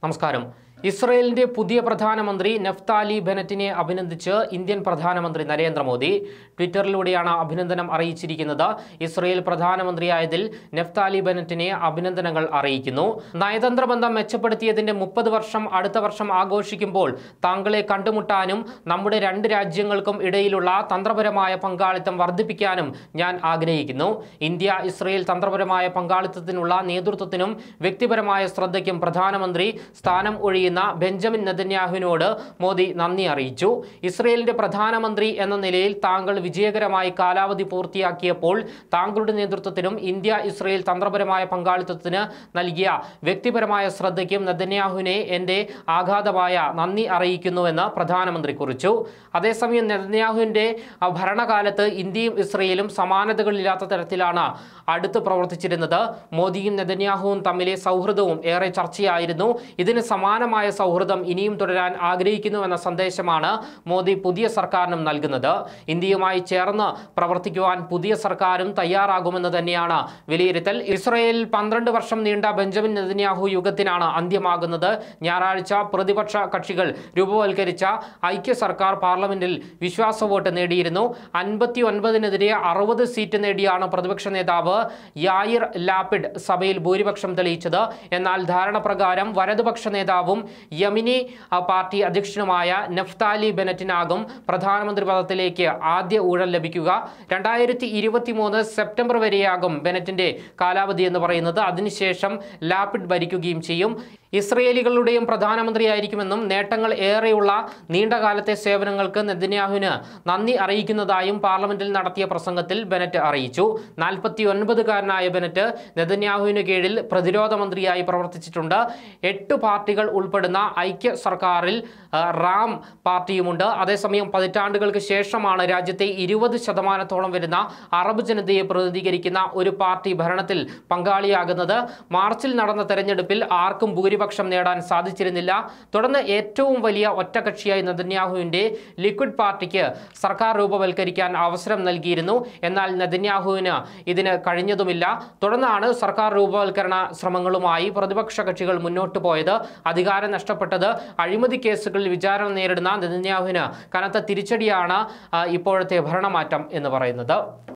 നമസ്കാരം ഇസ്രയേലിന്റെ പുതിയ പ്രധാനമന്ത്രി നഫ്താലി ബെനറ്റിനെ അഭിനന്ദിച്ച് ഇന്ത്യൻ പ്രധാനമന്ത്രി നരേന്ദ്രമോദി ട്വിറ്ററിലൂടെയാണ് അഭിനന്ദനം അറിയിച്ചിരിക്കുന്നത് ഇസ്രയേൽ പ്രധാനമന്ത്രിയായതിൽ നഫ്താലി ബെനറ്റിനെ അഭിനന്ദനങ്ങൾ അറിയിക്കുന്നു നയതന്ത്ര ബന്ധം മെച്ചപ്പെടുത്തിയതിന്റെ മുപ്പത് വർഷം അടുത്ത വർഷം ആഘോഷിക്കുമ്പോൾ താങ്കളെ കണ്ടുമുട്ടാനും നമ്മുടെ രണ്ട് രാജ്യങ്ങൾക്കും ഇടയിലുള്ള തന്ത്രപരമായ പങ്കാളിത്തം വർദ്ധിപ്പിക്കാനും ഞാൻ ആഗ്രഹിക്കുന്നു ഇന്ത്യ ഇസ്രയേൽ തന്ത്രപരമായ പങ്കാളിത്തത്തിനുള്ള നേതൃത്വത്തിനും വ്യക്തിപരമായ ശ്രദ്ധയ്ക്കും പ്രധാനമന്ത്രി സ്ഥാനം ഒഴിയുന്ന ബെഞ്ചമിൻ നെതന്യാഹുവിനോട് മോദി നന്ദി അറിയിച്ചു ഇസ്രയേലിന്റെ പ്രധാനമന്ത്രി എന്ന നിലയിൽ താങ്കൾ വിജയകരമായി കാലാവധി പൂർത്തിയാക്കിയപ്പോൾ താങ്കളുടെ നേതൃത്വത്തിനും ഇന്ത്യ ഇസ്രയേൽ തന്ത്രപരമായ പങ്കാളിത്തത്തിന് നൽകിയ വ്യക്തിപരമായ ശ്രദ്ധയ്ക്കും നെതന്യാഹുവിനെ എൻ്റെ ആഘാതമായ നന്ദി അറിയിക്കുന്നുവെന്ന് പ്രധാനമന്ത്രി കുറിച്ചു അതേസമയം നെതന്യാഹുവിൻ്റെ ആ, ഭരണകാലത്ത് ഇന്ത്യയും ഇസ്രയേലും സമാനതകളില്ലാത്ത തരത്തിലാണ് അടുത്ത് പ്രവർത്തിച്ചിരുന്നത് മോദിയും നെതന്യാഹുവും തമ്മിലെ സൗഹൃദവും ഏറെ ചർച്ചയായിരുന്നു ഇതിന് സമാനമായ സൗഹൃദം ഇനിയും തുടരാൻ ആഗ്രഹിക്കുന്നുവെന്ന സന്ദേശമാണ് മോദി പുതിയ സർക്കാരിനും നൽകുന്നത് ഇന്ത്യയുമായി ചേർന്ന് പ്രവർത്തിക്കുവാൻ പുതിയ സർക്കാരും തയ്യാറാകുമെന്ന് തന്നെയാണ് വിലയിരുത്തൽ ഇസ്രയേലിൽ പന്ത്രണ്ട് വർഷം നീണ്ട ബെഞ്ചമിൻ നെതന്യാഹു യുഗത്തിനാണ് അന്ത്യമാകുന്നത് ഞായറാഴ്ച പ്രതിപക്ഷ കക്ഷികൾ രൂപവൽക്കരിച്ച ഐക്യ സർക്കാർ പാർലമെന്റിൽ വിശ്വാസ വോട്ട് നേടിയിരുന്നു അൻപത്തി ഒൻപതിനെതിരെ അറുപത് സീറ്റ് നേടിയാണ് പ്രതിപക്ഷ നേതാവ് യായിർ ലാപ്പിഡ് സഭയിൽ ഭൂരിപക്ഷം തെളിയിച്ചത് എന്നാൽ ധാരണ പ്രകാരം വലതുപക്ഷ നേതാവും യമിനി ആ, പാർട്ടി അധ്യക്ഷനുമായ നഫ്താലി ബെനറ്റിനാകും പ്രധാനമന്ത്രി പദത്തിലേക്ക് ആദ്യ ഊഴൽ ലഭിക്കുക രണ്ടായിരത്തി ഇരുപത്തി മൂന്ന് സെപ്റ്റംബർ വരെയാകും ബെനറ്റിന്റെ കാലാവധി എന്ന് പറയുന്നത് അതിനുശേഷം ലാപ്പിഡ് ഭരിക്കുകയും ചെയ്യും ഇസ്രയേലികളുടെയും പ്രധാനമന്ത്രിയായിരിക്കുമെന്നും നേട്ടങ്ങൾ ഏറെയുള്ള നീണ്ടകാലത്തെ സേവനങ്ങൾക്ക് നെതന്യാഹുവിന് നന്ദി അറിയിക്കുന്നതായും പാർലമെന്റിൽ നടത്തിയ പ്രസംഗത്തിൽ ബെനറ്റ് അറിയിച്ചു നാൽപ്പത്തി ഒൻപതുകാരനായ ബെനറ്റ് നെതന്യാഹുവിന് കീഴിൽ പ്രതിരോധ മന്ത്രിയായി പ്രവർത്തിച്ചിട്ടുണ്ട് എട്ട് പാർട്ടികൾ ഉൾപ്പെടുന്ന ഐക്യ സർക്കാരിൽ ആ, റാം പാർട്ടിയുമുണ്ട് അതേസമയം പതിറ്റാണ്ടുകൾക്ക് ശേഷമാണ് രാജ്യത്തെ ഇരുപത് ശതമാനത്തോളം വരുന്ന അറബ് ജനതയെ പ്രതിനിധീകരിക്കുന്ന ഒരു പാർട്ടി ഭരണത്തിൽ പങ്കാളിയാകുന്നത് മാർച്ചിൽ നടന്ന തെരഞ്ഞെടുപ്പിൽ ആർക്കും ഭൂരിപക്ഷം നേടാൻ സാധിച്ചിരുന്നില്ല തുടർന്ന് ഏറ്റവും വലിയ ഒറ്റകക്ഷിയായി നെതന്യാഹുവിൻ്റെ ലിക്വിഡ് പാർട്ടിക്ക് സർക്കാർ രൂപവൽക്കരിക്കാൻ അവസരം നൽകിയിരുന്നു എന്നാൽ നെതന്യാഹുവിന് ഇതിന് കഴിഞ്ഞതുമില്ല തുടർന്നാണ് സർക്കാർ രൂപവൽക്കരണ ശ്രമങ്ങളുമായി പ്രതിപക്ഷ കക്ഷികൾ മുന്നോട്ട് പോയത് അധികാരം നഷ്ടപ്പെട്ടത് അഴിമതി കേസുകളിൽ വിചാരണ നേരിടുന്ന നെതന്യാഹുവിന് കനത്ത തിരിച്ചടിയാണ് ആ, ഇപ്പോഴത്തെ ഭരണമാറ്റം എന്ന് പറയുന്നത്